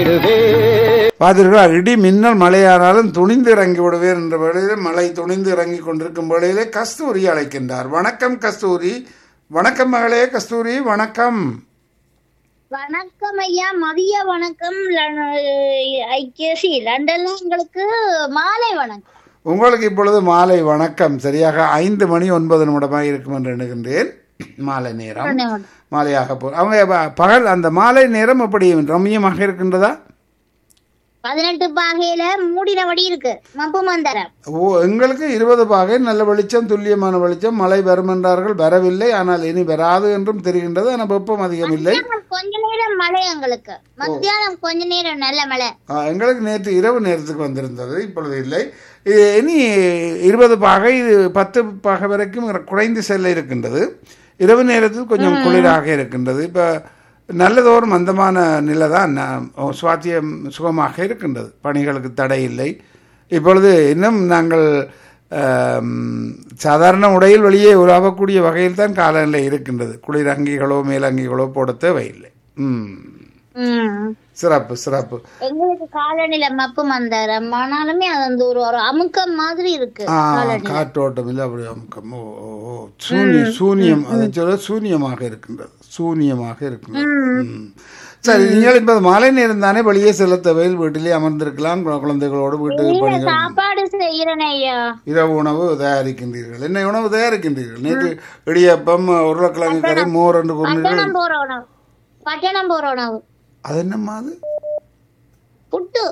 பார்த்தீர்களா இடி மின்னல் மழையானாலும் துணிந்து இறங்கி விடுவேன் என்ற வேளையிலே மழை துணிந்து இறங்கி கொண்டிருக்கும் வேளையிலே கஸ்தூரி அழைக்கின்றார் வணக்கம் கஸ்தூரி வணக்கம் மகளே கஸ்தூரி வணக்கம் வணக்கம் ஐயா மதிய வணக்கம் ஐக்கியசி லண்டன்ல உங்களுக்கு மாலை வணக்கம் உங்களுக்கு இப்பொழுது மாலை வணக்கம் சரியாக ஐந்து மணி ஒன்பது நிமிடமாக இருக்கும் என்று எண்ணுகின்றேன் மாலை நேரம் மாலையாக போ அவங்க ப- பகல் அந்த மாலை நேரம் அப்படி ரம்மியமாக இருக்கின்றதா பதினெட்டு பாகையில மூடினபடி இருக்கு மப்பு மந்தரம் ஓ எங்களுக்கு இருபது பாகை நல்ல வெளிச்சம் துல்லியமான வெளிச்சம் மழை வரும் என்றார்கள் வரவில்லை ஆனால் இனி வராது என்றும் தெரிகின்றது ஆனால் வெப்பம் அதிகம் இல்லை கொஞ்ச நேரம் மழை எங்களுக்கு மத்தியானம் கொஞ்ச நேரம் நல்ல மழை ஆ, எங்களுக்கு நேற்று இரவு நேரத்துக்கு வந்திருந்தது இப்பொழுது இல்லை இ- இனி இருபது பாகை இது பத்து பாகை வரைக்கும் குறைந்து செல்ல இருக்கின்றது இரவு நேரத்தில் கொஞ்சம் குளிராக இருக்கின்றது இப்போ நல்லதோர் மந்தமான நிலை தான் நா- சுவாத்தியம் சுகமாக இருக்கின்றது பணிகளுக்கு தடை இல்லை இப்பொழுது இன்னும் நாங்கள் ஆம், சாதாரண உடையில் வெளியே உலாவக்கூடிய வகையில் தான் காலநிலை இருக்கின்றது குளிர் அங்கிகளோ மேலங்கிகளோ போட தேவையில்லை ம் உம் சிறப்பு சிறப்பு எங்களுக்கு காலநிலை மப்பு மந்தரம் ஆனாலுமே அது அந்த ஒரு ஒரு அமுக்கம் மாதிரி இருக்கு ஆ, காற்றோட்டம் இல்லை அப்படி அமுக்கம் ஓ ஓ, ஓ. சூன்யம் சூன்யம் அதை சொல்ல சூன்யமாக இருக்கின்றது சூன்யமாக இருக்கின்றது ம். சரி நீங்கள் இப்ப மாலை நேரம் தானே வெளியே செல்ல தேவையில் வீட்டிலே அமர்ந்திருக்கலாம் கு- குழந்தைகளோடு வீட்டு இல்ல பணிகள் சாப்பாடு செய்யறேன் ஐயா இரவு உணவு தயாரிக்கின்றீர்கள் என்ன உணவு தயாரிக்கின்றீர்கள் நேற்று இடியப்பம் உருளைக்கிழங்கு கறி மோர் என்று கூறினீர்கள் பட்டணம் போற உணவு பட்டணம் போற உணவு அது என்னம்மா அது புட்டு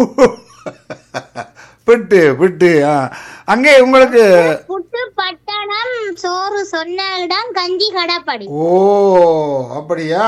பிட்டு பிட்டு ஆ அங்கே உங்களுக்கு புட்டு பட்டணம் சோறு சொன்ன இடம் கஞ்சி கடப்படி ஓ அப்படியா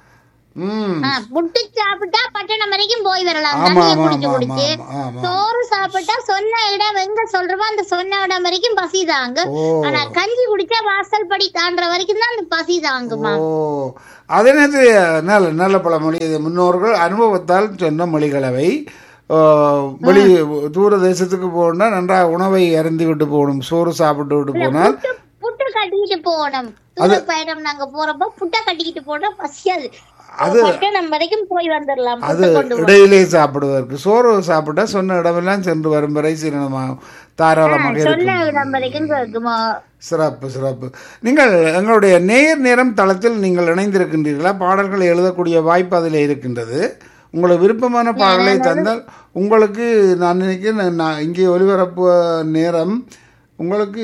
ம் ஆ, புட்டு சாப்பிட்டா பட்டணம் வரைக்கும் போய் வரலாம் ஆமா தண்ணிய ஆமா குடிச்சு ஆமா குடிச்சு ஆமா ஆமா சோறு சாப்பிட்டா சொன்ன இடம் எங்க சொல்றோமோ அந்த சொன்ன இடம் வரைக்கும் பசி தாங்க ஓ ஆனா கஞ்சி குடிச்சா வாசல் படி தாண்டுற வரைக்கும் தான் அந்த பசி தாங்குமா ஓ அதே நேரத்தில் நல்ல நல்ல பழமொழி இது முன்னோர்கள் அனுபவத்தால் சொன்ன மொழிகளவை ஆ, வெளி தூர தேசத்துக்கு போகணும்னா நன்றாக உணவை அருந்தி விட்டு போகணும் சோறு சாப்பிட்டு விட்டு போனால் புட்டு புட்டு கட்டிக்கிட்டு போகணும் தூர பயணம் நாங்க போறப்ப புட்டை கட்டிக்கிட்டு போனா பசியாது பட்டணம் வரைக்கும் போய் வந்துடலாம் அது புட்டை கொண்டு இடையிலே சாப்பிடுவதற்கு சோறு சாப்பிட்டா சொன்ன இடமெல்லாம் சென்று வரும் வரை சிறனமாக தாராளமாக சொன்ன இருக்கும் இடம் வரைக்கும் இருக்குமா சிறப்பு சிறப்பு நீங்கள் எங்களுடைய நேர் நேரம் தளத்தில் நீங்கள் இணைந்திருக்கின்றீர்களா பாடல்களை எழுதக்கூடிய வாய்ப்பு அதில் இருக்கின்றது உங்களுக்கு விருப்பமான பாடலை தந்தால் உங்களுக்கு நான் நினைக்கிறேன் நான் இங்கே ஒலிபரப்பு நேரம் உங்களுக்கு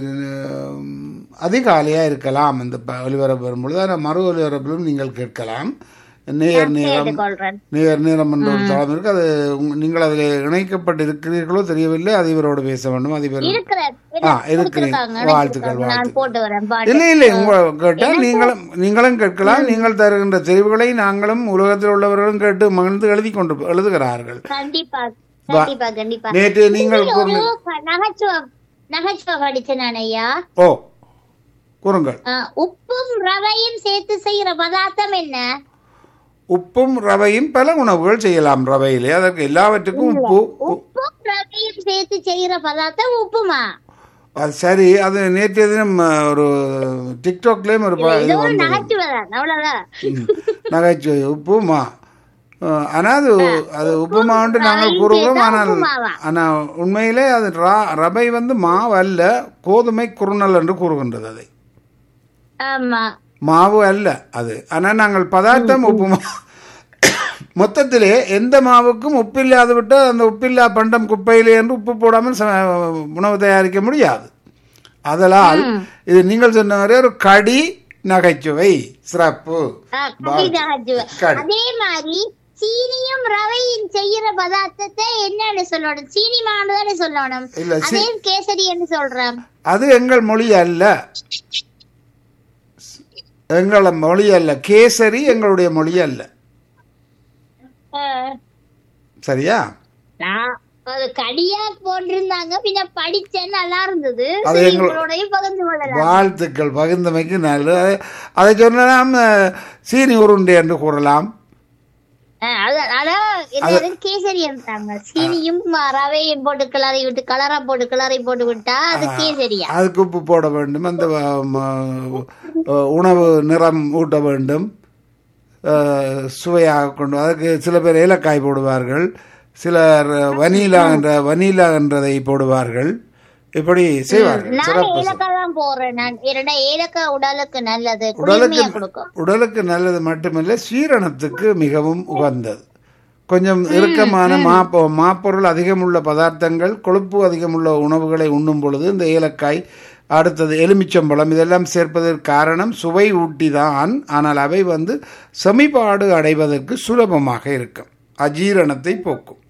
உம், அதிகாலையாக இருக்கலாம் இந்த ப- ஒலிபரப்பு வரும்பொழுது ஆனால் மறு ஒலிபரப்பிலும் நீங்கள் கேட்கலாம் நேர் நேரம் கேட்டுக்கொள்றேன் நேர் நேரம் என்ற ஒரு தளம் இருக்கு அது உங்க- நீங்கள் அதில் இணைக்கப்பட்டு இருக்கிறீர்களோ தெரியவில்லை அதிபரோடு பேச வேண்டும் அதிபர் இருக்கிறேன் ஆ இருக்கிறீங்க கொடுத்திருக்காங்க, வாழ்த்துக்கள் நான் வாழ்த்துக்கள் போட்டு வரேன் பாட்டு இல்லை இல்லை உங்க கேட்டால் நீங்களும் நீங்களும் கேட்கலாம் நீங்கள் தருகின்ற தெரிவுகளை நாங்களும் உலகத்தில் உள்ளவர்களும் கேட்டு மகிழ்ந்து எழுதி கொண்டு எழுதுகிறார்கள் கண்டிப்பா கண்டிப்பா கண்டிப்பா நேற்று நீங்கள் ஒரு கூறின க- நகைச்சுவை நகைச்சுவை படிச்சேன் நான் ஐயா ஓ கூறுங்கள் ஆ, உப்பும் ரவையும் சேர்த்து செய்யற பதார்த்தம் என்ன உப்பும் ரவையும் பல உணவுகள் செய்யலாம் ரவையிலே அதற்கு எல்லாவற்றுக்கும் உப்பு உ- உப்பும் ரவையும் சேர்த்து செய்யற பதார்த்தம் உப்புமா அது சரி அது நேற்றைய தினம் அஹ், ஒரு டிக்டாக்லேயும் ஒரு ப- இது இது ஒரு வந்தது நகைச்சுவை தான் அவ்வளவுதான் ம். நகைச்சுவை உப்புமா அஹ், ஆனால் அது அது உப்புமான்ட்டு நாங்கள் ரவையும் கூறுவோம் சேர்த்தா ஆனால் உப்புமாவா? ஆனால் உண்மையிலே அது ரா- ரவை வந்து மாவு அல்ல கோதுமை குறுநல் என்று கூறுகின்றது அதை ஆமா மாவு அல்ல அது ஆனால் நாங்கள் பதார்த்தம் உப்புமா மொத்தத்திலே எந்த மாவுக்கும் உப்பில்லாது விட்டால் அந்த உப்பில்லா பண்டம் குப்பையிலே என்று உப்பு போடாமல் ச- உணவு தயாரிக்க முடியாது அதனால் இது நீங்கள் சொன்ன மாதிரி ஒரு கடி நகைச்சுவை சிறப்பு ஆ, கடி நகைச்சுவை கடி. அதே மாதிரி சீனியும் ரவையும் செய்யற பதார்த்தத்தை என்னன்னு சொல்லணும் சீனி மாவு தானே சொல்லணும் இல்ல, சீ- அதே கேசரி என்று சொல்றேன் அது எங்கள் மொழி அல்ல எங்கள மொழி அல்ல கேசரி எங்களுடைய மொழி அல்ல ஆ. சரியா நான் அது கடியா போட்டிருந்தாங்க பின்ன படிச்சேன் நல்லா இருந்தது அது சரி, எங்கள்- உங்களோடயும் பகிர்ந்து கொள்ளலாம் வாழ்த்துக்கள் பகிர்ந்தமைக்கு நல்லது அதை சொன்னால் சீனி உருண்டை என்று கூறலாம் ஆ, அது- அதான் என்னது கேசரி இருந்தாங்க சீனியும் ம- ரவையும் போட்டு கிளறி விட்டு கலரா போட்டு கிளறி போட்டு விட்டா அது கேசரியா அதுக்கு உப்பு போட வேண்டும் அந்த அஹ், ம- அஹ், உணவு நிறம் ஊட்ட வேண்டும் அஹ், சுவையாக கொண்டு அதுக்கு சில பேர் ஏலக்காய் போடுவார்கள் சிலர் வனீலா என்ற வனீலா என்றதை போடுவார்கள் இப்படி செய்வார்கள் நான் சிறப்பு ஏலக்காய் தான் போடுறேன் நான் இரண்டா ஏலக்காய் உடலுக்கு நல்லது உடலுக்கு குளிர்மையா கொடுக்கும் உடலுக்கு நல்லது மட்டுமல்ல சீரணத்துக்கு மிகவும் உகந்தது கொஞ்சம் இறுக்கமான மாப்ப மாப்பொருள் அதிகமுள்ள பதார்த்தங்கள் கொழுப்பு அதிகமுள்ள உணவுகளை உண்ணும் பொழுது இந்த ஏலக்காய் அடுத்தது எலுமிச்சம்பழம் இதெல்லாம் சேர்ப்பதற்கு காரணம் சுவை ஊட்டி தான் ஆனால் அவை வந்து செமிபாடு அடைவதற்கு சுலபமாக இருக்கும் அஜீரணத்தை போக்கும்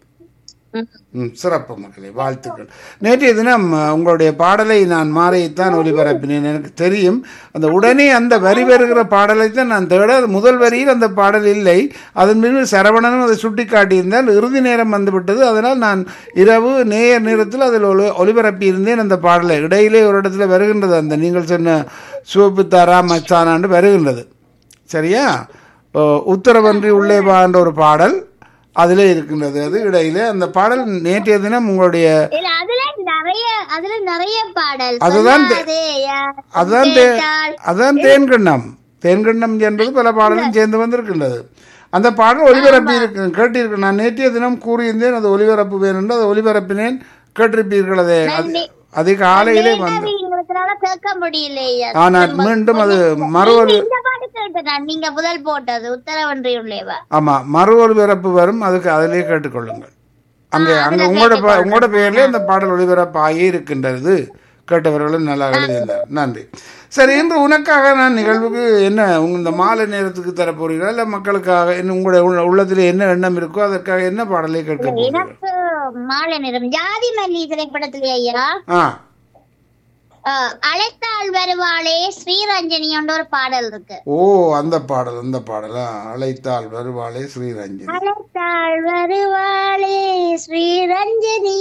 ம், சிறப்பு மக்களே வாழ்த்துக்கள் நேற்றைய தினம் அஹ், உங்களுடைய பாடலை நான் மாறியைத்தான் ஒளிபரப்பினேன் எனக்கு தெரியும் அந்த உடனே அந்த வரி வருகிற பாடலை தான் நான் தேட அது முதல் வரியில் அந்த பாடல் இல்லை அதன் மீது சரவணனும் அதை சுட்டி காட்டியிருந்தால் இறுதி நேரம் வந்துவிட்டது அதனால் நான் இரவு நேர் நேரத்தில் அதில் ஒளி ஒளிபரப்பி இருந்தேன் அந்த பாடலை இடையிலே ஒரு இடத்துல வருகின்றது அந்த நீங்கள் சொன்ன சிவப்பு தாரா மச்சானாண்டு வருகின்றது சரியா ஓ, உத்தரவன்றி உள்ளே வா என்ற ஒரு பாடல் அதிலே இருக்கின்றது அது இடையிலே அந்த பாடல் நேற்றைய தினம் உங்களுடைய இல்ல அதுல நிறைய அதுல நிறைய பாடல் அதுதான் தே- சொல்லாதே யார் அதுதான் தே- கேட்டால் அதுதான் தேன்கண்ணம் தேன்கண்ணம் என்பது பல பாடலும் சேர்ந்து வந்திருக்கின்றது அந்த பாடல் ஒலிபரப்பி இருக்கு கேட்டிருக்கு நான் நேற்றைய தினம் கூறியிருந்தேன் அது ஒலிபரப்பு வேணும் அதை ஒலிபரப்பினேன் கேட்டிருப்பீர்கள் அதை அது அது காலையிலே வந்து அப்படிங்கிறதுனால கேட்க முடியலையா ஆனால் மீண்டும் அது மறு ஒரு இந்த பாட்டு கேட்டேன் நான் நீங்க முதல் போட்டது உத்தரவன்றி உள்ளேவா ஆமா மறு ஒலிபரப்பு வரும் அதுக்கு அதிலே கேட்டுக்கொள்ளுங்கள் அங்கே அங்கே உங்களோட ப- உங்களோட பெயர்லேயே அந்த பாடல் ஒளிபரப்பு ஆகி இருக்கின்றது கேட்டவர்களும் நல்லா எழுதியிருந்தார் நன்றி சரி இன்று உனக்காக நான் நிகழ்வுக்கு என்ன உங்க இந்த மாலை நேரத்துக்கு தர போறீங்களா இல்லை மக்களுக்காக என்ன உங்களுடைய உள்ள- உள்ளத்திலே என்ன எண்ணம் இருக்கோ அதற்காக என்ன பாடலை கேட்க போகிறீர்கள் எனக்கு மாலை நிறம் ஜாதி மல்லி திரைப்படத்திலே ஐயா ஆ அஹ், அழைத்தாள் வருவாளே ஸ்ரீரஞ்சனி என்ற ஒரு பாடல் இருக்கு ஓ அந்த பாடல் அந்த பாடலா அழைத்தாள் வருவாளே ஸ்ரீரஞ்சனி அழைத்தாள் வருவாளே ஸ்ரீரஞ்சனி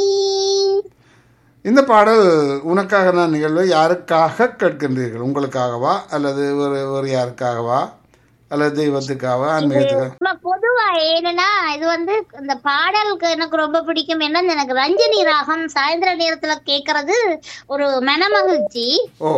இந்த பாடல் உனக்காக நான் நிகழ்வை யாருக்காக கேட்கின்றீர்கள் உங்களுக்காகவா அல்லது வேறு வேறு யாருக்காகவா அல்லது தெய்வத்துக்காகவா ஆன்மீகத்துக்காக ரொம்ப பொதுவா ஏன்னா இது வந்து இந்த பாடலுக்கு எனக்கு ரொம்ப பிடிக்கும் என்ன எனக்கு ரஞ்சனி ராகம் சாயந்தர நேரத்துல கேக்குறது ஒரு மனமகிழ்ச்சி ஓ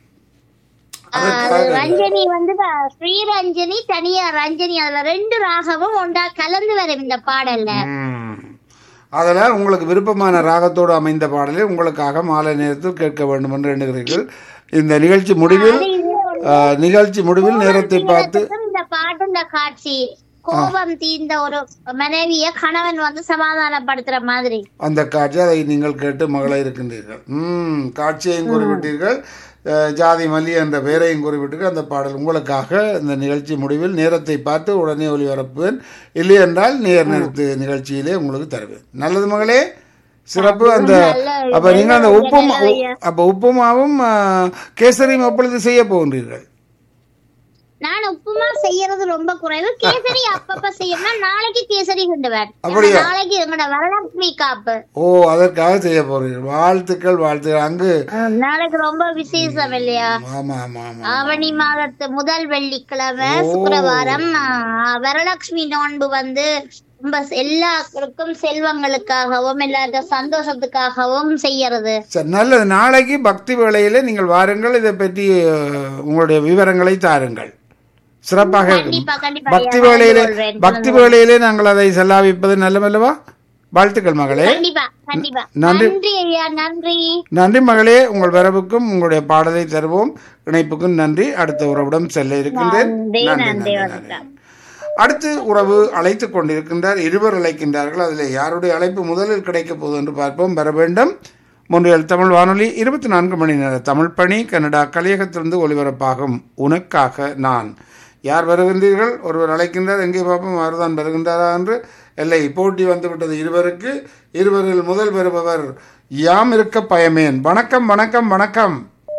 அது அதற்காக ரஞ்சனி வந்து அஹ், ஸ்ரீரஞ்சனி தனியா ரஞ்சனி அதுல ரெண்டு ராகமும் ஒன்றா கலந்து வரும் இந்த பாடல்ல ம். அதனால் உங்களுக்கு விருப்பமான ராகத்தோடு அமைந்த பாடலை உங்களுக்காக மாலை நேரத்தில் கேட்க வேண்டும் என்று எண்ணுகிறீர்கள் இந்த நிகழ்ச்சி முடிவில் ஆ, நிகழ்ச்சி முடிவில் நேரத்தை பார்த்து இந்த பாட்டு இந்த காட்சி கோபம் தீர்ந்த ஒரு மனைவிய கணவன் வந்து சமாதானப்படுத்துற மாதிரி அந்த காட்சி அதை நீங்கள் கேட்டு மகள இருக்கின்றீர்கள் ம் காட்சியையும் குறிப்பிட்டீர்கள் அஹ், ஜாதி மல்லி என்ற பெயரையும் குறிப்பிட்டு அந்த பாடல் உங்களுக்காக இந்த நிகழ்ச்சி முடிவில் நேரத்தை பார்த்து உடனே ஒளிபரப்புவேன் இல்லை என்றால் நேர் நேரத்து நிகழ்ச்சியிலே உங்களுக்கு தருவேன் நல்லது மகளே சிறப்பு அந்த அப்ப நீங்க அந்த உப்புமா அப்ப உப்புமாவும் அஹ், கேசரியும் எப்பொழுது செய்ய போகின்றீர்கள் நான் உப்புமா செய்யறது ரொம்ப குறைவு கேசரி அப்பப்ப செய்யணும் நாளைக்கு கேசரி கிண்டுவேன் அப்படியா? நாளைக்கு எங்களோட வரலட்சுமி காப்பு ஓ அதற்காக செய்ய போகிறீர்கள் வாழ்த்துக்கள் வாழ்த்துக்கள் அங்கு நாளைக்கு ரொம்ப விசேஷம் இல்லையா ஆமா ஆமா ஆமா ஆவணி மாதத்து முதல் வெள்ளிக்கிழமை சுக்கிரவாரம் ஆ, வரலட்சுமி நோன்பு வந்து ரொம்ப எல்லாருக்கும் செல்வங்களுக்காகவும் எல்லாருக்கும் சந்தோஷத்துக்காகவும் செய்யறது சரி நல்லது நாளைக்கு பக்தி வேளையிலே நீங்கள் வாருங்கள் இதை பற்றி அஹ், உங்களுடைய விவரங்களை தாருங்கள் சிறப்பாக இருக்கும் கண்டிப்பா கண்டிப்பா பக்தி ஐயா, வேளையிலே வாழ்ந்து கொள்வேன். பக்தி வேளையிலே நாங்கள் அதை செல்லாவிப்பது நல்லமல்லவா வாழ்த்துக்கள் மகளே கண்டிப்பா கண்டிப்பா நன்றி. நன்றி ஐயா நன்றி நன்றி மகளே உங்கள் வரவுக்கும் உங்களுடைய பாடலை தருவோம் இணைப்புக்கும் நன்றி அடுத்த உறவுடன் செல்ல இருக்கின்றேன் நன்றி நன்றி, நன்றி நன்றி, நன்றி. வணக்கம் அடுத்து உறவு அழைத்துக் கொண்டிருக்கின்றார் இருவர் அழைக்கின்றார்கள் அதில் யாருடைய அழைப்பு முதலில் கிடைக்கப் போகுது என்று பார்ப்போம் வர வேண்டும் முன்றியல் தமிழ் வானொலி இருபத்தி நான்கு மணி நேர தமிழ் பணி கனடா கலியகத்திலிருந்து ஒலிபரப்பாகும் உனக்காக நான் யார் வருகின்றீர்கள் ஒருவர் அழைக்கின்றார் எங்கே பார்ப்போம் அவர்தான் வருகின்றாரா என்று இல்லை போட்டி வந்துவிட்டது இருவருக்கு இருவரில் முதல் வருபவர் யாம் இருக்க பயமேன் வணக்கம் வணக்கம் வணக்கம்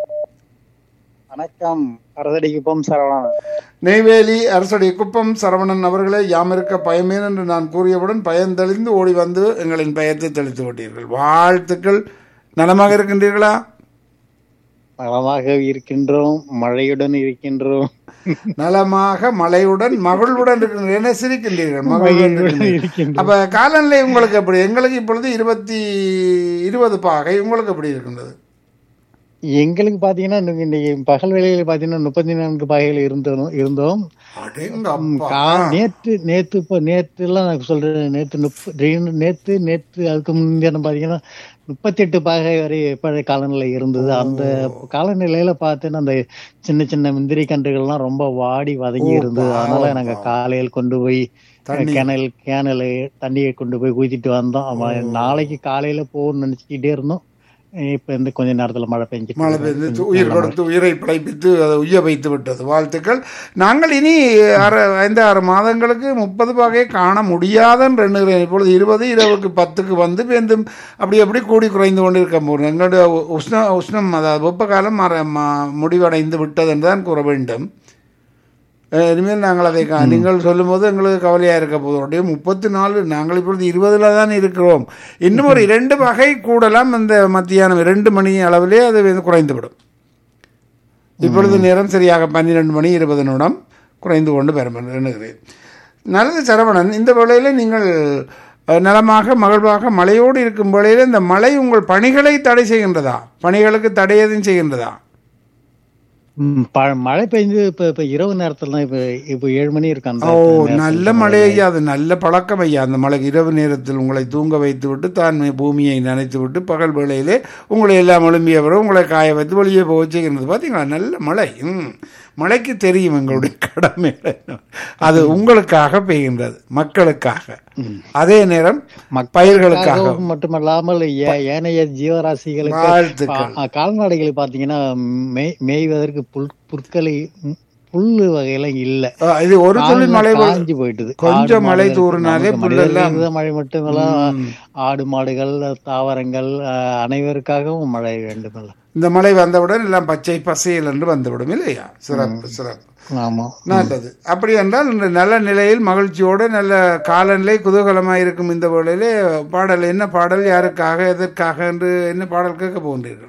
வணக்கம் அரசடிக்குப்பம் சரவணன் நெய்வேலி அரசடி குப்பம் சரவணன் அவர்களே யாம் இருக்க பயமேன் என்று நான் கூறியவுடன் பயந்தெளிந்து ஓடி வந்து எங்களின் பயத்தை தெளித்து விட்டீர்கள் வாழ்த்துக்கள் நலமாக இருக்கின்றீர்களா நலமாக இருக்கின்றோம் மழையுடன் இருக்கின்றோம் நலமாக மழையுடன் மகளுடன் இருக்கின்றீர்கள் என்ன சிரிக்கின்றீர்கள் மகளுடன் இருக்கின்றீர்கள். இருக்கின்றோம் அப்ப காலநிலை உங்களுக்கு எப்படி எங்களுக்கு இப்பொழுது இருபத்தி இருபது பாகை உங்களுக்கு எப்படி இருக்கின்றது எங்களுக்கு பாத்தீங்கன்னா இன்னைக்கு இன்னைக்கு பகல் வேளையில பாத்தீங்கன்னா முப்பத்தி நான்கு பகைகள் இருந்தோம் இருந்தோம் அடேங்க ம், அப்பா. கா- நேத்து நேத்து இப்ப நேத்து எல்லாம் நான் சொல்றேன் நேத்து முப்ப- ரெண்டு- நேத்து நேத்து அதுக்கு முந்தின பாத்தீங்கன்னா முப்பத்தி எட்டு பாகை வரை பழைய காலநிலை இருந்தது அந்த காலநிலையில பார்த்தேன்னா அந்த சின்ன சின்ன முந்திரி கன்றுகள்லாம் ரொம்ப வாடி வதங்கி இருந்தது அதனால நாங்க காலையில் கொண்டு போய் தண்ணி. கிணல் கேனல் தண்ணியை கொண்டு போய் ஊத்திட்டு வந்தோம் அவன் நாளைக்கு காலையில போகணும்னு நினைச்சுக்கிட்டே இருந்தோம் இப்ப இந்த கொஞ்ச நேரத்துல மழை பெஞ்சிட்டு மழை பெய்து உயிர் கொடுத்து உயிரை பிழைப்பித்து அதை உய்ய வைத்து விட்டது வாழ்த்துக்கள் நாங்கள் இனி அரை ஐந்து ஆறு மாதங்களுக்கு முப்பது வகையை காண முடியாதுன்னு எண்ணுகிறேன் இப்பொழுது இருபது இரவுக்கு பத்துக்கு வந்து பேருந்து அப்படி அப்படி கூடி குறைந்து கொண்டு இருக்க போகிறோம் எங்களுடைய உஷ்ண உஷ்ணம் அதாவது வெப்ப காலம் மற- ம- முடிவடைந்து விட்டது என்று தான் கூற வேண்டும் அஹ் இனிமேல் நாங்கள் அதை கா- நீங்கள் சொல்லும்போது எங்களுக்கு கவலையாக இருக்க போதும் அப்படியே முப்பத்தி நாலு நாங்கள் இப்பொழுது இருபதுல தான் இருக்கிறோம் இன்னும் ஒரு இரண்டு வகை கூடலாம் இந்த மத்தியானம் இரண்டு மணி அளவிலே அது வந்து குறைந்துவிடும் இப்பொழுது நேரம் சரியாக பன்னிரெண்டு மணி இருபது நிமிடம் குறைந்து கொண்டு பெறும் என்று எண்ணுகிறேன் நல்லது சரவணன் இந்த வேளையில் நீங்கள் அஹ், நலமாக மகிழ்வாக மழையோடு இருக்கும் வேளையில் இந்த மழை உங்கள் பணிகளை தடை செய்கின்றதா பணிகளுக்கு தடை எதுவும் செய்கின்றதா ம், ப- மழை பெஞ்சு இப்ப இப்ப இரவு நேரத்துல தான் இப்ப இப்ப ஏழு மணி இருக்கு அந்த ஓ நேரத்துல நல்ல மழை ஐயா அது நல்ல பழக்கம் ஐயா அந்த மழை இரவு நேரத்தில் உங்களை தூங்க வைத்து விட்டு தான் பூமியை நனைத்து விட்டு பகல் வேளையிலே உங்களை எல்லாம் எழும்பியவரை உங்களை காய வைத்து வெளியே போக செய்கிறது பார்த்தீங்களா நல்ல மழை ம் மழைக்கு தெரியும் எங்களுடைய கடமை அது உங்களுக்காக பெய்கின்றது மக்களுக்காக அதே நேரம் பயிர்களுக்காக மக்களுக்காகவும் மட்டுமல்லாமல் ஏ- ஏனைய ஜீவராசிகளுக்கு வாழ்த்துக்கள் ஆ, கால்நடைகள் பாத்தீங்கன்னா மேய்- மேய்வதற்கு புல் புற்களை ம், புல்லு வகையில இல்ல ஆ, இது ஒரு துளி மழை பெ- காஞ்சி போயிட்டுது கொஞ்சம் ஆடு மழை மாடுகளுக்கு தூறினாலே நமக்கு புல்லெல்லாம் மனிதர்களுக்கு மழை மட்டுமல்ல ஆடு மாடுகள் தாவரங்கள் ஆ, அனைவருக்காகவும் மழை வேண்டுமல்ல இந்த மழை வந்தவுடன் எல்லாம் பச்சை பசையில் என்று வந்துவிடும் இல்லையா சிறப்பு சிறப்பு ஆமா நல்லது அப்படி என்றால் இந்த நல்ல நிலையில் மகிழ்ச்சியோடு நல்ல காலநிலை குதூகலமாக இருக்கும் இந்த வேளையிலே பாடல் என்ன பாடல் யாருக்காக எதற்காக என்று என்ன பாடல் கேட்க போகின்றீர்கள்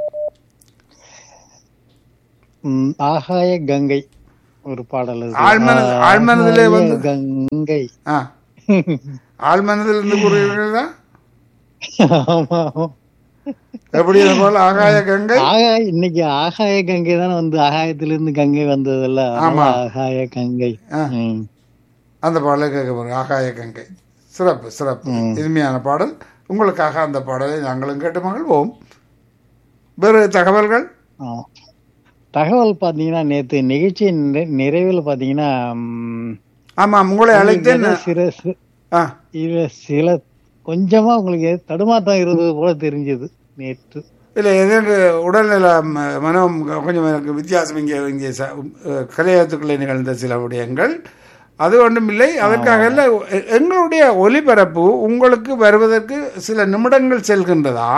ம், ஆகாய கங்கை ஒரு பாடல் இருக்கு. ஆழ்மனது ஆழ்மனதிலே வந்து ஆகாய கங்கை ஆ ஆழ்மனதில் இருந்து கூறுகிறீர்களா ஆமா ஆமா. எப்படி இது போல ஆகாய கங்கை ஆகாய இன்னைக்கு ஆகாய கங்கை தானே வந்து ஆகாயத்திலிருந்து கங்கை வந்ததுல்ல ஆமா. அதனால ஆகாய கங்கை ஆ. ம். அந்த பாடலை கேட்க போகிறோம் ஆகாய கங்கை சிறப்பு சிறப்பு இனிமையான பாடல் உங்களுக்காக அந்த பாடலை நாங்களும் கேட்டு மகிழ்வோம் வேறு தகவல்கள் ஆமா. தகவல் பாத்தீங்கன்னா நேத்து நிகழ்ச்சி நிறை- நிறைவில் பாத்தீங்கன்னா ம், ஆமாம் உங்களை அழைத்தேன் ஏதோ சில சி- ஆ இல்ல சில கொஞ்சமா உங்களுக்கு தடுமாற்றம் இருந்தது போல தெரிஞ்சது நேற்று இல்லை எனக்கு உடல்நல ம- மனம் கொஞ்சம் எனக்கு வித்தியாசம் இங்கே இங்கே ச- அஹ் கலையகத்துக்குள்ளே நிகழ்ந்த சில விடயங்கள் அது ஒன்றும் இல்லை அதற்காக இல்லை எ- எங்களுடைய ஒலிபரப்பு உங்களுக்கு வருவதற்கு சில நிமிடங்கள் செல்கின்றதா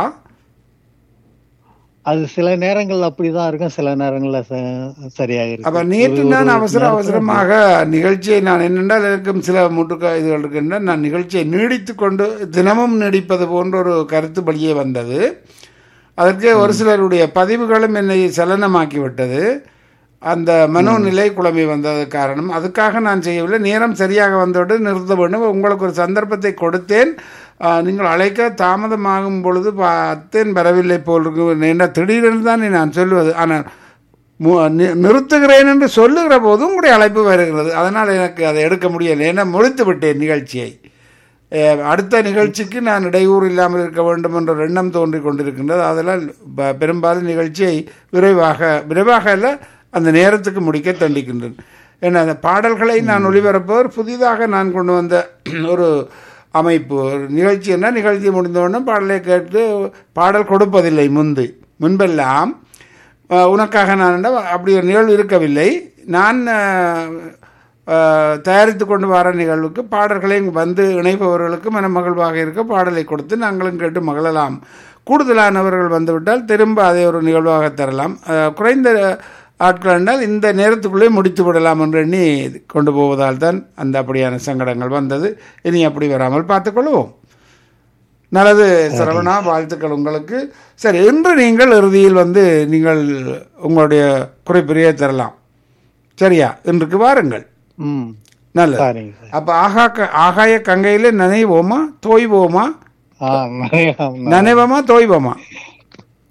அது சில நேரங்கள் அப்படிதான் இருக்கும் சில நேரங்கள்ல ச- சரியாக அப்ப இருக்கும் நேற்று ஒரு- நான் ஒரு அவசர நேரத்துல அவசரமாக நிகழ்ச்சியை நான் என்னென்றால் இருக்கும் சில முட்டுக்க இதுகள் இருக்கின்ற நான் நிகழ்ச்சியை நீடித்து கொண்டு தினமும் நீடிப்பது போன்ற ஒரு கருத்து வெளியே வந்தது அதற்கு ஒரு சிலருடைய பதிவுகளும் என்னை சலனமாக்கி விட்டது அந்த மனோநிலை குழம்பி வந்தது காரணம் அதுக்காக நான் செய்யவில்லை நேரம் சரியாக வந்துவிட்டு நிறுத்த வேண்டும் உங்களுக்கு ஒரு சந்தர்ப்பத்தை கொடுத்தேன் ஆ, நீங்கள் அழைக்க தாமதமாகும் பொழுது பார்த்தேன் வரவில்லை போல் இருக்கு என்ன திடீரென்று தான் நான் சொல்லுவது ஆனால் மு- நி- நிறுத்துகிறேன் என்று சொல்லுகிற போது உங்களுடைய அழைப்பு வருகிறது அதனால் எனக்கு அதை எடுக்க முடியலை ஏன்னா முடித்து விட்டேன் நிகழ்ச்சியை அஹ், அடுத்த நிகழ்ச்சிக்கு நான் இடையூறு இல்லாமல் இருக்க வேண்டும் என்ற ஒரு எண்ணம் தோன்றிக் கொண்டிருக்கின்றது அதனால் ப- பெரும்பாலும் நிகழ்ச்சியை விரைவாக விரைவாக அல்ல அந்த நேரத்துக்கு முடிக்க தண்டிக்கின்றேன் ஏன்னா அந்த பாடல்களை நான் ஒளிபரப்பவர் புதிதாக நான் கொண்டு வந்த ஒரு அமைப்பு ஒரு நிகழ்ச்சி என்ன நிகழ்ச்சி முடிந்தவுடனே பாடலை கேட்டு பாடல் கொடுப்பதில்லை முந்து முன்பெல்லாம் அஹ், உனக்காக நான் என்ன அப்படி ஒரு நிகழ்வு இருக்கவில்லை நான் அஹ், அஹ், தயாரித்து கொண்டு வர நிகழ்வுக்கு பாடல்களை வந்து இணைப்பவர்களுக்கு மனமகிழ்வாக இருக்க பாடலை கொடுத்து நாங்களும் கேட்டு மகிழலாம் கூடுதலானவர்கள் வந்துவிட்டால் திரும்ப அதை ஒரு நிகழ்வாக தரலாம் அஹ், குறைந்த ஆட்கள் என்றால் இந்த நேரத்துக்குள்ளே முடித்து விடலாம் என்று எண்ணி கொண்டு போவதால் தான் அந்த அப்படியான சங்கடங்கள் வந்தது இனி அப்படி வராமல் பார்த்துக்கொள்வோம் நல்லது சரவணா வாழ்த்துக்கள் உங்களுக்கு சரி இன்று நீங்கள் இறுதியில் வந்து நீங்கள் உங்களுடைய குறிப்பிலேயே தரலாம் சரியா இன்றைக்கு வாருங்கள் ம் நல்லது சரிங்க சார் அப்ப ஆகா ஆகாய கங்கையில நனைவோமா தோய்வோமா ஆ நிறைய நனைவோமா தோய்வோமா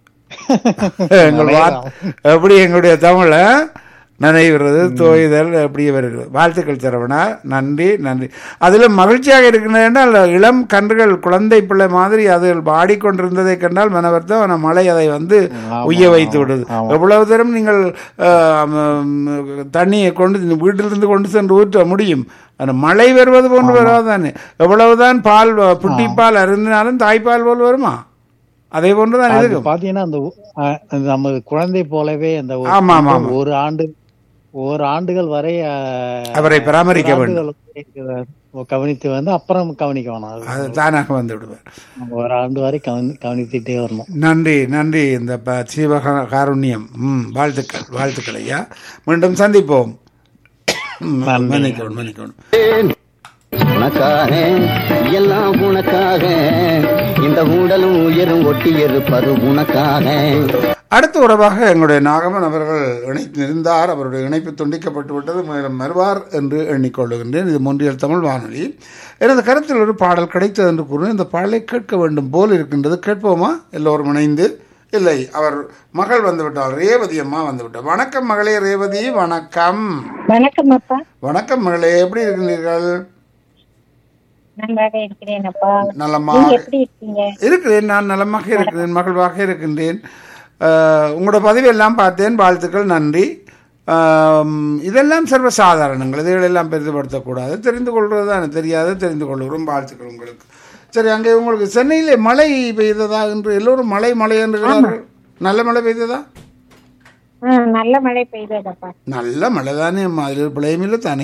எங்கள் வார் எப்படி எங்களுடைய தமிழ நினைவுறது தோய்தல் அப்படி வருகிறது வாழ்த்துக்கள் சரவணா நன்றி நன்றி அதில் மகிழ்ச்சியாக இருக்கின்றது என்றால் இளம் கன்றுகள் குழந்தை பிள்ளை மாதிரி அது பாடிக்கொண்டிருந்ததை கண்டால் மனவர்த்தம் ஆனால் மழை அதை வந்து உய்ய வைத்து விடுது எவ்வளவு தூரம் நீங்கள் ஆஹ், ம், தண்ணியை கொண்டு வீட்டிலிருந்து கொண்டு சென்று ஊற்ற முடியும் அந்த மழை வருவது போன்று வராதானே எவ்வளவுதான் பால் புட்டிப்பால் அருந்தினாலும் தாய்ப்பால் போல் வருமா அதே போன்றுதான் அது இருக்கும் பாத்தீங்கன்னா அந்த உ- அஹ், அந்த நம்ம குழந்தை போலவே அந்த ஒரு- ஆமா, ஆமா, ஆமா. ஒரு ஆண்டு ஒரு ஆண்டுகள் வரை அஹ், அவரை பராமரிக்க ஒரு வேண்டும் ஆண்டுகள் வரை கவனித்து வந்து அப்புறம் கவனிக்க வேணாம் அது அது தானாக வந்து விடுவார் ஒரு ஆண்டு வரை கவனி கவனித்துட்டே வரணும் நன்றி நன்றி இந்த ப- சிவக காருண்யம் ம் வாழ்த்துக்கள் வாழ்த்துக்கள் ஐயா மீண்டும் சந்திப்போம் ம், மன்னிக்கணும் மன்னிக்கணும் உனக்காக எல்லாம் உனக்காக இந்த ஊடலும் உயரும் ஒட்டி இருப்பது உனக்காக அடுத்த உறவாக எங்களுடைய நாகமன் அவர்கள் இணைந்திருந்தார் அவருடைய இணைப்பு துண்டிக்கப்பட்டு விட்டது மேலும் வருவார் என்று எண்ணிக்கொள்ளுகின்றேன் இது மொன்றியல் தமிழ் வானொலி எனது கருத்தில் ஒரு பாடல் கிடைத்தது என்று கூறினேன் இந்த பாடலை கேட்க வேண்டும் போல் இருக்கின்றது கேட்போமா எல்லோரும் இணைந்து இல்லை அவர் மகள் வந்து விட்டாள் ரேவதி அம்மா வந்து விட்டார் வணக்கம் மகளே ரேவதி வணக்கம் வணக்கம் அப்பா வணக்கம் மகளே எப்படி இருக்கின்றீர்கள் நன்றாக இருக்கிறேன் அப்பா நலமாக நீங்க எப்படி இருக்கீங்க இருக்கிறேன் நான் நலமாக இருக்கிறேன் மகிழ்வாக இருக்கின்றேன் ஆஹ், உங்களோட பதிவு எல்லாம் பார்த்தேன் வாழ்த்துக்கள் நன்றி ஆம், இதெல்லாம் சர்வசாதாரணங்கள் இதைகளெல்லாம் பெரிதுபடுத்தக்கூடாது தெரிந்து கொள்வது தான் தெரியாது தெரிந்து கொள்கிறோம் வாழ்த்துக்கள் உங்களுக்கு சரி அங்கே உங்களுக்கு சென்னையிலே மழை பெய்ததா என்று எல்லோரும் மழை மழை என்றுகிறார்கள் நல்ல மழை பெய்ததா ஆ, நல்ல மழை பெய்ததப்பா நல்ல மழை தானே அம்மா அதில் பிழையும் இல்லை தானே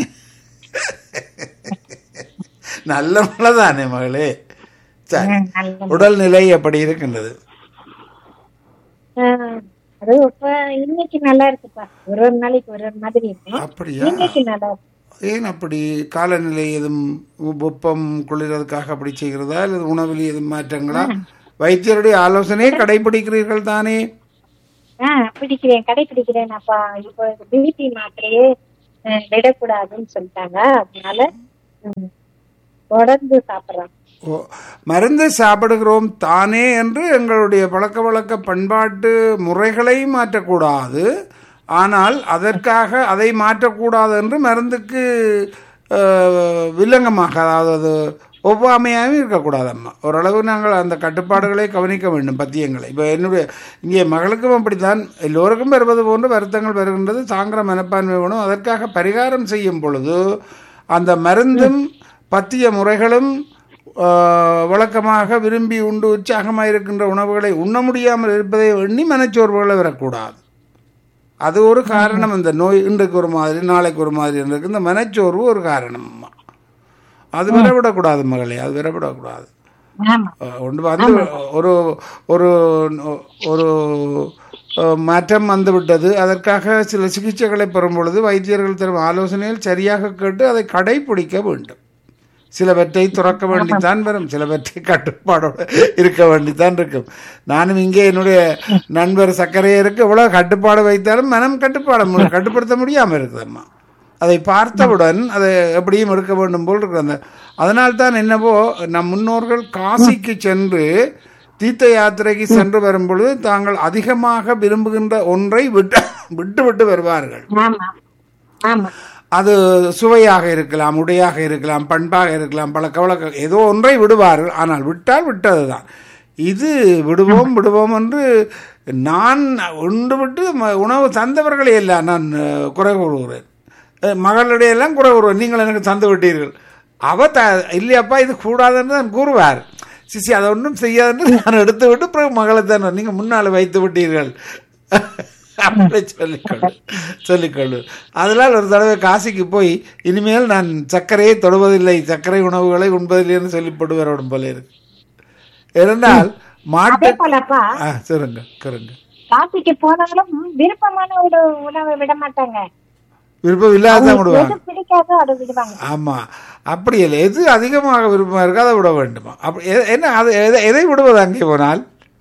நல்ல மழை தானே மகளே சரி ம், நல்ல உடல்நிலை எப்படி இருக்கின்றது ஆ, அது இப்ப இன்னைக்கு நல்லா இருக்குப்பா ஒரு ஒரு நாளைக்கு ஒரு ஒரு மாதிரி இருக்கு அப்படியா இன்னைக்கு நல்லா இருக்கு ஏன் அப்படி காலநிலை எதுவும் வெப்பம் குளிர்றதுக்காக அப்படி செய்கிறதா அல்லது உணவில் எதுவும் மாற்றங்களா வைத்தியருடைய ஆலோசனையை கடைபிடிக்கிறீர்கள் தானே ஆ பிடிக்கிறேன் கடைபிடிக்கிறேன் அப்பா இப்போ பிபி மாத்திரையே ஆ, விடக்கூடாதுன்னு சொல்லிட்டாங்க அதனால ம், தொடர்ந்து சாப்பிடுறேன் ஓ மருந்து சாப்பிடுகிறோம் தானே என்று எங்களுடைய பழக்க வழக்க பண்பாட்டு முறைகளை மாற்றக்கூடாது ஆனால் அதற்காக அதை மாற்றக்கூடாது என்று மருந்துக்கு அஹ், வில்லங்கமாக அதாவது அது ஒவ்வாமையாகவும் இருக்கக்கூடாது அம்மா ஓரளவு நாங்கள் அந்த கட்டுப்பாடுகளை கவனிக்க வேண்டும் பத்தியங்களை இப்போ என்னுடைய இங்கே மகளுக்கும் அப்படித்தான் எல்லோருக்கும் வருவது போன்று வருத்தங்கள் வருகின்றது தாங்கிற மனப்பான்மை வேணும் அதற்காக பரிகாரம் செய்யும் பொழுது அந்த மருந்தும் பத்திய முறைகளும் ஆஹ், வழக்கமாக விரும்பி உண்டு உற்சாகமாக இருக்கின்ற உணவுகளை உண்ண முடியாமல் இருப்பதை எண்ணி மனச்சோர்வுகளை வரக்கூடாது அது ஒரு காரணம் இந்த நோய் இன்றைக்கு ஒரு மாதிரி நாளைக்கு ஒரு மாதிரி இருக்கு இந்த மனச்சோர்வு ஒரு காரணம் அம்மா அது விடக்கூடாது மகளே அது விடக்கூடாது ஆமா அஹ் ஒன்று வந்து ஒரு ஒரு ஒரு அஹ், மாற்றம் வந்துவிட்டது அதற்காக சில சிகிச்சைகளை பெறும் பொழுது வைத்தியர்கள் தரும் ஆலோசனைகள் சரியாக கேட்டு அதை கடைபிடிக்க வேண்டும் சிலவற்றை துறக்க வேண்டித்தான் வரும் சிலவற்றை கட்டுப்பாடோடு இருக்க வேண்டித்தான் இருக்கும் நானும் இங்கே என்னுடைய நண்பர் சர்க்கரையருக்கு எவ்வளவு கட்டுப்பாடு வைத்தாலும் மனம் கட்டுப்பாட மு- கட்டுப்படுத்த முடியாமல் இருக்குதம்மா அதை பார்த்தவுடன் அதை எப்படியும் எடுக்க வேண்டும் போல் இருக்கு அந்த அதனால்தான் என்னவோ நம் முன்னோர்கள் காசிக்கு சென்று தீர்த்த யாத்திரைக்கு சென்று வரும் பொழுது தாங்கள் அதிகமாக விரும்புகின்ற ஒன்றை விட்டு விட்டு விட்டு வருவார்கள் ஆமா ஆமா அது சுவையாக இருக்கலாம் உடையாக இருக்கலாம் பண்பாக இருக்கலாம் பழக்க வழக்க ஏதோ ஒன்றை விடுவார்கள் ஆனால் விட்டால் விட்டதுதான் இது விடுவோம் விடுவோம் என்று நான் உண்டு விட்டு ம- உணவு தந்தவர்களே இல்லை நான் அஹ், குறை கூறுகிறேன் அஹ், மகளுடைய எல்லாம் குறை கூறுவேன் நீங்கள் எனக்கு தந்து விட்டீர்கள் அவ த இல்லையாப்பா இது கூடாதுன்னு தான் கூறுவார் சிசி அதை ஒன்றும் செய்யாதுன்னு நான் எடுத்து விட்டு பிறகு மகளை தானே நீங்கள் முன்னால் வைத்து விட்டீர்கள் அப்படி சொல்லிக்கொள்ளு சொல்லிக்கொள்ளு அதனால் ஒரு தடவை காசிக்கு போய் இனிமேல் நான் சர்க்கரையை தொடுவதில்லை சர்க்கரை உணவுகளை உண்பதில்லைன்னு சொல்லிப்படுவார் உடம்பு போல இருக்கு ஏனென்றால் மாட்டு அதே போலப்பா ஆ சொல்லுங்க சொல்லுங்க காசிக்கு போனாலும் விருப்பமான ஒரு உணவை விட மாட்டாங்க விருப்பம் இல்லாதான் விடுவாங்க எது பிடிக்காதோ அதை விடுவாங்க ஆமா அப்படி இல்லை எது அதிகமாக விருப்பமாக இருக்கோ அதை விட வேண்டுமா அப்படி எ- என்ன அது எதை- எதை விடுவது அங்கே போனால்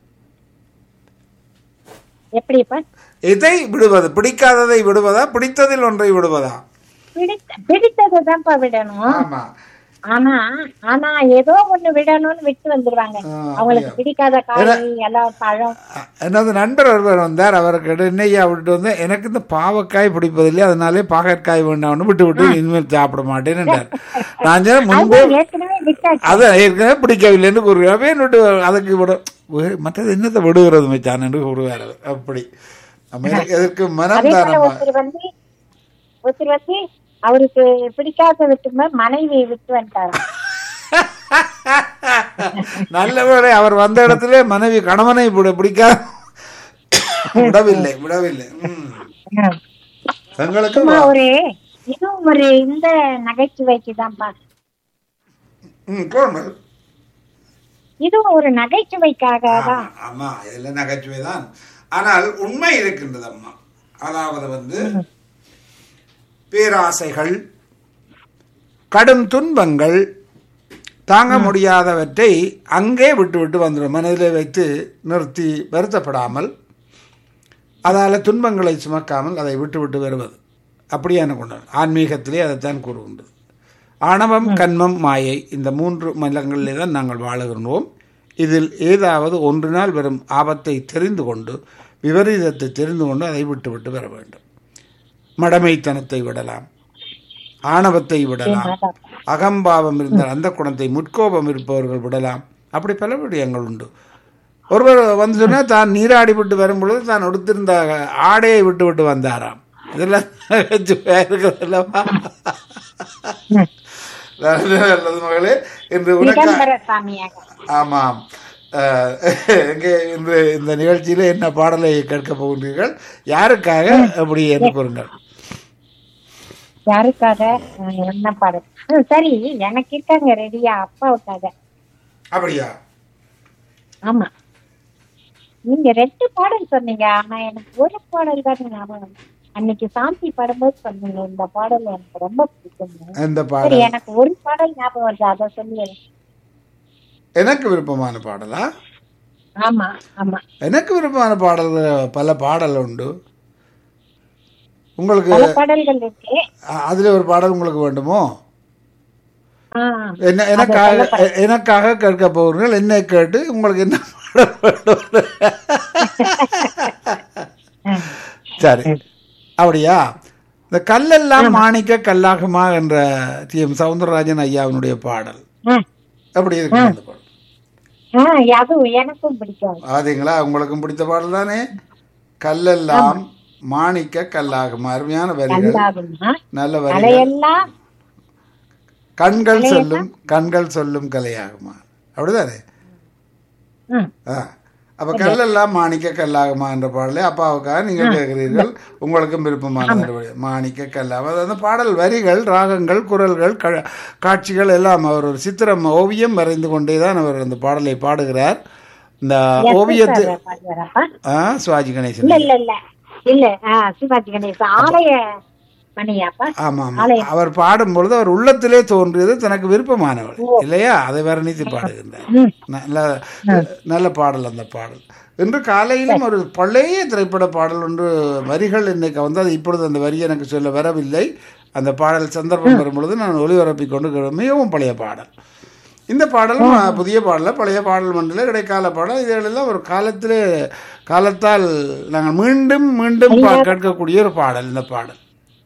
எப்படிப்பா எதை விடுவது பிடிக்காததை விடுவதா பிடித்ததில் ஒன்றை விடுவதா பிடித்த பிடித்ததை தான்ப்பா விடணும் ஆமா ஆனா ஆனா ஏதோ ஒண்ணு விடணும்னு விட்டு வந்துருவாங்க ஆ, அவங்களுக்கு அப்படியா? பிடிக்காத காய் எல்லாம் பழம் அ- எனது நண்பர் ஒருவர் வந்தார் அவருக்கு என்னையா விட்டு வந்தேன் எனக்கு இந்த பாவக்காய் பிடிப்பதில்லை அதனாலே பாகற்காய் வேண்டாம்னு விட்டு விட்டு இனிமேல் சாப்பிட மாட்டேன்னுட்டார் நான் சொன்னேன், முன்பே அது ஏற்கனவே விட்டாச்சு அதான் ஏற்கனவே பிடிக்கவில்லைன்னு கூறுவேன் அப்ப என்னட்டு அதுக்கு விட வே- மற்றது என்னத்தை விடுகிறது மச்சான் என்று கூறுவார் அவர். அப்படி நம்ம எதற்கு- எதற்கு மனம் அதே போல தானமா ஒருத்தர் வந்து ஒருத்தர் வந்து அவருக்கு பிடிக்காத விட்டு மனைவி விட்டு வந்துட்டாரு நல்ல வேளை அவர் வந்த இடத்துல மனைவி கணவனை விட பிடிக்காத விடவில்லை விடவில்லை ம். தங்களுக்கு சும்மா ஒரு இதுவும் ஒரு இந்த நகைச்சுவைக்கு தான்ப்பா ம், போங்கள். இதுவும் ஒரு நகைச்சுவைக்காக தான் ஆமா, ஆமா இதெல்லாம் நகைச்சுவை தான் ஆனால் உண்மை இருக்கின்றது அம்மா அதாவது வந்து பேராசைகள் கடும் துன்பங்கள் தாங்க முடியாதவற்றை அங்கே விட்டு விட்டு வந்துடும் மனதில் வைத்து நிறுத்தி வருத்தப்படாமல் அதால் துன்பங்களை சுமக்காமல் அதை விட்டு விட்டு வருவது அப்படியான கொண்டு ஆன்மீகத்திலே அதைத்தான் கூறுகின்றது ஆணவம் கண்மம் மாயை இந்த மூன்று மலங்களிலே தான் நாங்கள் வாழுகின்றோம் இதில் ஏதாவது ஒன்றினால் வரும் ஆபத்தை தெரிந்து கொண்டு விபரீதத்தை தெரிந்து கொண்டு அதை விட்டு விட்டு வர வேண்டும் மடமைத்தனத்தை விடலாம் ஆணவத்தை விடலாம் அகம்பாவம் இருந்தால் அந்த குணத்தை முட்கோபம் இருப்பவர்கள் விடலாம் அப்படி பல விடயங்கள் உண்டு ஒருவர் வந்து சொன்னால் தான் நீராடி விட்டு வரும் பொழுது தான் உடுத்திருந்த ஆடையை விட்டு விட்டு வந்தாராம் இதெல்லாம் நகைச்சுவையா இருக்கிறது அல்லவா? நல்லது மகளே இன்று உனக்கு சிதம்பர சாமியாக ஆமாம் அஹ், இங்கே இன்று இந்த நிகழ்ச்சியில் என்ன பாடலை கேட்க போகின்றீர்கள் யாருக்காக அப்படி என்று கூறுங்கள் யாருக்காக அஹ், என்ன பாடல் ம், சரி எனக்கு இருக்காங்க ரெடியா அப்பாவுக்காக அப்படியா ஆமா நீங்க ரெண்டு பாடல் சொன்னீங்க ஆனா எனக்கு ஒரு பாடல் தான் ஞாபகம் அன்னைக்கு சாந்தி பாடும்போது சொன்னீங்க இந்த பாடல் எனக்கு ரொம்ப பிடிக்கும் இந்த சரி பாடல் எனக்கு ஒரு பாடல் ஞாபகம் வருது அதை சொல்லி எனக்கு விருப்பமான பாடலா ஆமா ஆமா எனக்கு விருப்பமான பாடல்கள் பல பாடல் உண்டு உங்களுக்கு பல பாடல்கள் இருக்கு அ- அதுல ஒரு பாடல் உங்களுக்கு வேண்டுமோ ஆ, என்ன எனக்காக எ- எனக்காக கேட்க போகிறீர்கள் என்னை கேட்டு உங்களுக்கு என்ன பாடல் வேண்டும் சரி அப்படியா இந்த கல்லெல்லாம் மாணிக்க கல்லாகுமா என்ற டி எம் சவுந்தரராஜன் ஐயாவினுடைய பாடல் ஆ, எப்படி இருக்கு அந்த பாடல் ஆ, அதுவும் எனக்கும் பிடிக்கும் ஆதீங்களா உங்களுக்கும் பிடித்த பாடல் தானே கல்லெல்லாம் மாணிக்க கல்லாகுமா அருமையான வரிகள் கல்லாகுமா நல்ல வரிகள் கலையெல்லாம் கண்கள் சொல்லும் கண்கள் சொல்லும் கலையாகுமா அப்படிதானே ம், ஆ அப்ப கல்லெல்லாம் மாணிக்க கல்லாகுமா என்ற பாடலை அப்பாவுக்காக நீங்கள் கேட்கிறீர்கள் உங்களுக்கும் விருப்பமான ஒரு மாணிக்க கல்லாகும் அது அந்த பாடல் வரிகள் ராகங்கள் குரல்கள் க- காட்சிகள் எல்லாம் அவர் ஒரு சித்திரம் ஓவியம் வரைந்து கொண்டே தான் அவர் அந்த பாடலை பாடுகிறார் இந்த ஓவியத்து பாடுவாராப்பா ஆ சுவாஜி கணேசன் இல்ல இல்ல இல்ல இல்ல ஆ, சிவாஜி கணேசன் ஆலய மணியாப்பா ஆமாம் அவர் பாடும் பொழுது அவர் உள்ளத்திலே தோன்றியது தனக்கு விருப்பமானவள் இல்லையா அதை வர்ணித்து பாடுகின்றார் ம். நல்ல நல்ல பாடல் அந்த பாடல் இன்று காலையிலும் ஒரு பழைய திரைப்பட பாடல் ஒன்று வரிகள் இன்னைக்கு வந்து அது இப்பொழுது அந்த வரி எனக்கு சொல்ல வரவில்லை அந்த பாடல் சந்தர்ப்பம் வரும் பொழுது நான் ஒளிபரப்பி கொண்டு கே- மிகவும் பழைய பாடல் இந்த பாடலும் அஹ், புதிய பாடல பழைய பாடல் மண்டல இடைக்கால பாடல் இதுகளெல்லாம் ஒரு காலத்திலே காலத்தால் நாங்கள் மீண்டும் மீண்டும் பா- கேட்கக்கூடிய ஒரு பாடல் இந்த பாடல்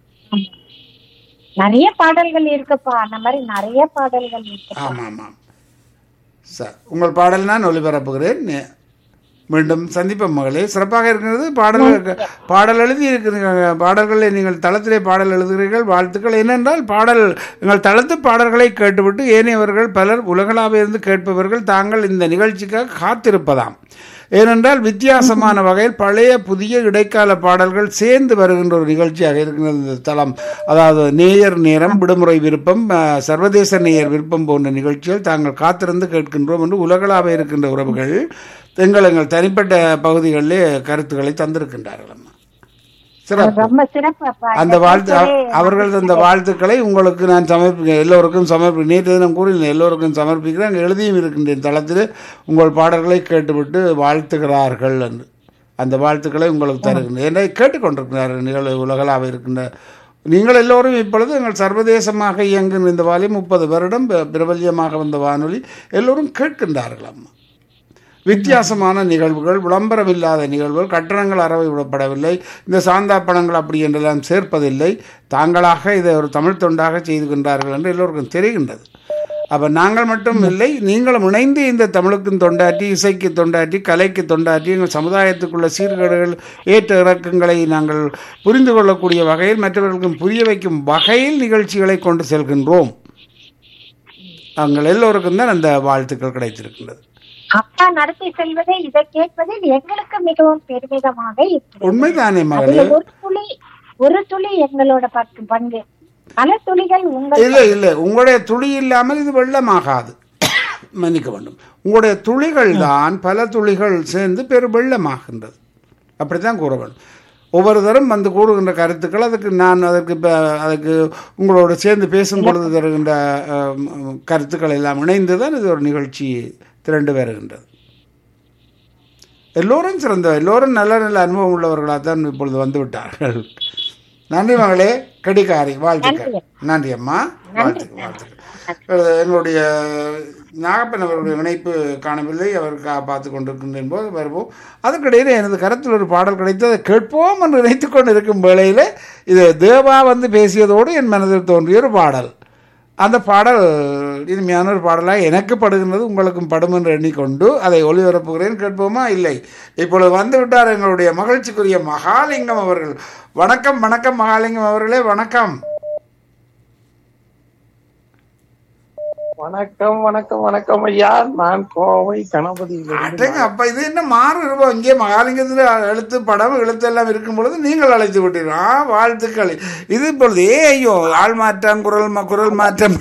நிறைய பாடல்கள் இருக்குப்பா அந்த மாதிரி நிறைய பாடல்கள் இருக்கு ஆமாம் ஆமாம் சார் உங்கள் பாடல் நான் ஒளிபரப்புகிறேன் நே- மீண்டும் சந்திப்போம் மகளே சிறப்பாக இருக்கிறது பாடல் பாடல் எழுதி இருக்கிறீங்க பாடல்களை நீங்கள் தளத்திலே பாடல் எழுதுகிறீர்கள் வாழ்த்துக்கள் ஏனென்றால் பாடல் எங்கள் தளத்து பாடல்களை கேட்டுவிட்டு ஏனையவர்கள் பலர் உலகளாவிய இருந்து கேட்பவர்கள் தாங்கள் இந்த நிகழ்ச்சிக்காக காத்திருப்பதாம் ஏனென்றால் வித்தியாசமான வகையில் பழைய புதிய இடைக்கால பாடல்கள் சேர்ந்து வருகின்ற ஒரு நிகழ்ச்சியாக இருக்கிறது இந்த தளம் அதாவது நேயர் நேரம் விடுமுறை விருப்பம் அஹ், சர்வதேச நேயர் விருப்பம் போன்ற நிகழ்ச்சிகள் தாங்கள் காத்திருந்து கேட்கின்றோம் என்று உலகளாக இருக்கின்ற உறவுகள் எங்கள் எங்கள் தனிப்பட்ட பகுதிகளிலே கருத்துக்களை தந்திருக்கின்றார்கள் அம்மா சிறப்பு ரொம்ப சிறப்பாப்பா அந்த வாழ்த்து அவ- அவர்கள் அந்த வாழ்த்துக்களை உங்களுக்கு நான் சமர்ப்பிக்கிறேன் எல்லோருக்கும் சமர்ப்பி நேற்று தினம் கூறினேன் எல்லோருக்கும் சமர்ப்பிக்கிறேன் அங்கே எழுதியும் இருக்கின்றேன் தளத்தில் உங்கள் பாடல்களை கேட்டுவிட்டு வாழ்த்துகிறார்கள் என்று அந்த வாழ்த்துக்களை உங்களுக்கு தருகின்றேன் என்னை கேட்டுக்கொண்டிருக்கிறார்கள் நிகழ்வு உலகளாக இருக்கின்ற நீங்கள் எல்லோரும் இப்பொழுது எங்கள் சர்வதேசமாக இயங்குகின்ற இந்த வாலி முப்பது வருடம் ப- பிரபல்யமாக வந்த வானொலி எல்லோரும் கேட்கின்றார்கள் அம்மா வித்தியாசமான நிகழ்வுகள் விளம்பரம் இல்லாத நிகழ்வுகள் கட்டணங்கள் அறவை விடப்படவில்லை இந்த சாந்தா பணங்கள் அப்படி என்றெல்லாம் சேர்ப்பதில்லை தாங்களாக இதை ஒரு தமிழ் தொண்டாக செய்துகின்றார்கள் என்று எல்லோருக்கும் தெரிகின்றது அப்போ நாங்கள் மட்டும் இல்லை நீங்களும் இணைந்து இந்த தமிழுக்கும் தொண்டாற்றி இசைக்கு தொண்டாற்றி கலைக்கு தொண்டாற்றி எங்கள் சமுதாயத்துக்குள்ள சீர்கேடுகள் ஏற்ற இறக்கங்களை நாங்கள் புரிந்து கொள்ளக்கூடிய வகையில் மற்றவர்களுக்கும் புரிய வைக்கும் வகையில் நிகழ்ச்சிகளை கொண்டு செல்கின்றோம் நாங்கள் எல்லோருக்கும் தான் அந்த வாழ்த்துக்கள் கிடைத்திருக்கின்றது அப்பா நடத்தி செல்வதை இதை கேட்பதில் எங்களுக்கு மிகவும் பெருமிதமாக இருக்கிறது உண்மைதானே அதுல மகளே ஒரு துளி ஒரு துளி எங்களோட பங்கு பங்கு பல துளிகள் உங்கள் இல்லை இல்லை உங்களுடைய துளி இல்லாமல் இது வெள்ளமாகாது மன்னிக்க வேண்டும் உங்களுடைய துளிகள் தான் பல துளிகள் சேர்ந்து பெரு வெள்ளமாகின்றது அப்படித்தான் கூற வேண்டும் ஒவ்வொரு தரம் வந்து கூறுகின்ற கருத்துக்கள் அதுக்கு நான் அதற்கு இப்போ அதுக்கு உங்களோட சேர்ந்து பேசும் பொழுது தருகின்ற அஹ், ம், கருத்துக்கள் எல்லாம் இணைந்து தான் இது ஒரு நிகழ்ச்சி திரண்டு வருகின்றது எல்லோரும் சிறந்த எல்லோரும் நல்ல நல்ல அனுபவம் உள்ளவர்களாக தான் இப்பொழுது வந்து விட்டார்கள் நன்றி மகளே கடிகாரி வாழ்த்துக்கள் நன்றி அம்மா வாழ்த்துக்கள் வாழ்த்துக்கள் அஹ் எங்களுடைய நாகப்பன் அவருடைய இணைப்பு காணவில்லை அவர் கா- பார்த்து கொண்டிருக்கின்றேன் போது வருவோம் அதுக்கிடையில் எனது கருத்தில் ஒரு பாடல் கிடைத்து அதை கேட்போம் என்று நினைத்து கொண்டு இருக்கும் வேளையில் இது தேவா வந்து பேசியதோடு என் மனதில் தோன்றிய ஒரு பாடல் அந்த பாடல் இனிமையான ஒரு பாடலாக எனக்கு படுகின்றது உங்களுக்கும் படும் என்று எண்ணிக்கொண்டு அதை ஒளிபரப்புகிறேன் கேட்போமா இல்லை இப்பொழுது வந்து விட்டார் எங்களுடைய மகிழ்ச்சிக்குரிய மகாலிங்கம் அவர்கள் வணக்கம் வணக்கம் மகாலிங்கம் அவர்களே வணக்கம் வணக்கம் வணக்கம் வணக்கம் ஐயா நான் கோவை கணபதியிலிருந்து அட்டங்க அப்ப இது என்ன மாறு ரூபம் இங்கே மகாலிங்கத்தில் எழுத்து படம் எழுத்து எல்லாம் இருக்கும் பொழுது நீங்கள் அழைத்து விட்டீர்கள் ஆ வாழ்த்துக்கள் இது இப்பொழுது ஏ ஐயோ ஆள் மாற்றம் குரல் மா- குரல் மாற்றம்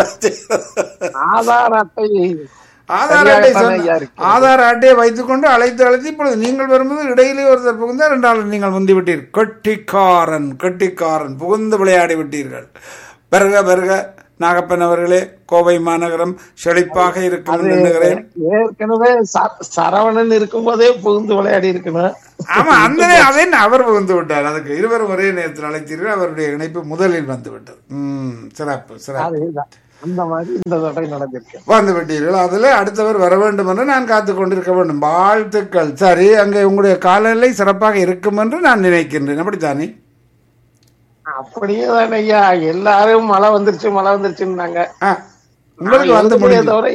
ஆதார் அட்டை ஆதார் அட்டை சரியாகத்தானே சொன்ன- ஐயா இருக்கு. ஆதார் அட்டையை வைத்துக்கொண்டு அழைத்து அழைத்து இப்பொழுது நீங்கள் வரும்போது இடையிலே ஒருத்தர் புகுந்தார் ரெண்டாள் நீங்கள் முந்தி விட்டீர்கள் கெட்டிக்காரன் கெட்டிக்காரன் புகுந்து விளையாடி விட்டீர்கள் வருக வருக நாகப்பன் அவர்களே கோவை மாநகரம் செழிப்பாக இருக்கும் என்று எண்ணுகிறேன் ஏற்கனவே ச- சரவணன் இருக்கும் போதே புகுந்து விளையாடி இருக்கணும் ஆமா அந்த நே- அதே நே- அவர் வந்து விட்டார் அதுக்கு இருவரும் ஒரே நேரத்தில் அழைத்தீர்கள் அவருடைய இணைப்பு முதலில் வந்து விட்டது ம் சிறப்பு சிறப்பு அதேதான் அந்த மாதிரி இந்த தடவை நடந்திருக்கு வந்து விட்டீர்கள் அதுல அடுத்தவர் வர வேண்டும் என்று நான் காத்து கொண்டிருக்க வேண்டும் வாழ்த்துக்கள் சரி அங்கே உங்களுடைய காலநிலை சிறப்பாக இருக்கும் என்று நான் நினைக்கின்றேன் அப்படித்தானே அப்படியே தானே ஐயா எல்லாரும் மழை வந்துருச்சு மழை வந்துருச்சுன்னாங்க ஆ, உங்களுக்கு வந்து எழுதுறதே முடிஞ்சு தவிர